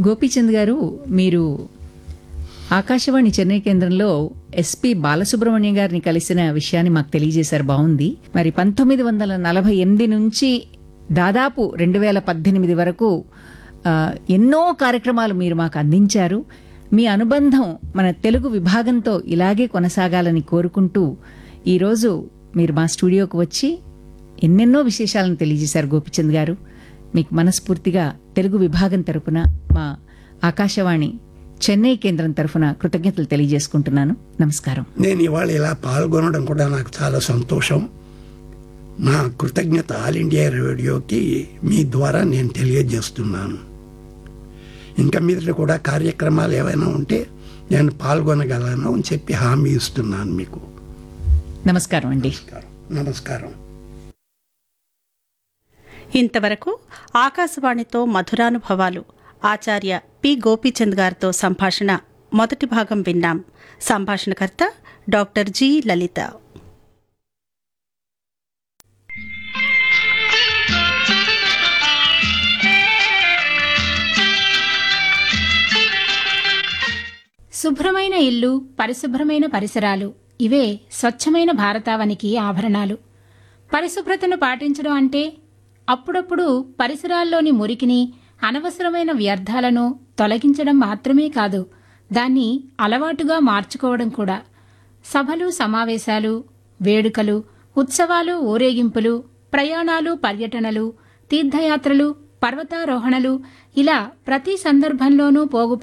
గోపీచంద్ గారు మీరు ఆకాశవాణి చెన్నై కేంద్రంలో ఎస్పి బాలసుబ్రహ్మణ్యం గారిని కలిసిన విషయాన్ని మాకు తెలియజేశారు బాగుంది మరి పంతొమ్మిది వందల నలభై ఎనిమిది నుంచి దాదాపు రెండు వేల పద్దెనిమిది వరకు ఆ, ఎన్నో కార్యక్రమాలు మీరు మాకు అందించారు మీ అనుబంధం మన తెలుగు విభాగంతో ఇలాగే కొనసాగాలని కోరుకుంటూ ఈరోజు మీరు మా స్టూడియోకు వచ్చి ఎన్నెన్నో విశేషాలను తెలియజేశారు గోపిచంద్ గారు మీకు మనస్ఫూర్తిగా తెలుగు విభాగం తరపున మా ఆకాశవాణి చెన్నై కేంద్రం తరఫున కృతజ్ఞతలు తెలియజేసుకుంటున్నాను నమస్కారం నేను ఇవాళ ఇలా పాల్గొనడం కూడా నాకు చాలా సంతోషం నా కృతజ్ఞత ఆల్ ఇండియా రేడియోకి మీ ద్వారా నేను తెలియజేస్తున్నాను ఇంకా మీద కూడా కార్యక్రమాలు ఏవైనా ఉంటే నేను పాల్గొనగలను అని చెప్పి హామీ ఇస్తున్నాను మీకు నమస్కారం అండి నమస్కారం నమస్కారం ఇంతవరకు ఆకాశవాణితో మధురానుభవాలు ఆచార్య పి గోపీచంద్ గారితో సంభాషణ మొదటి భాగం విన్నాం సంభాషణకర్త డాక్టర్ జి లలిత శుభ్రమైన ఇల్లు పరిశుభ్రమైన పరిసరాలు ఇవే స్వచ్ఛమైన భారతావనికి ఆభరణాలు పరిశుభ్రతను పాటించడం అంటే అప్పుడప్పుడు పరిసరాల్లోని మురికిని అనవసరమైన వ్యర్థాలను తొలగించడం మాత్రమే కాదు దాన్ని అలవాటుగా మార్చుకోవడం కూడా సభలు సమావేశాలు వేడుకలు ఉత్సవాలు ఊరేగింపులు ప్రయాణాలు పర్యటనలు తీర్థయాత్రలు పర్వతారోహణలు ఇలా ప్రతి సందర్భంలోనూ పోగు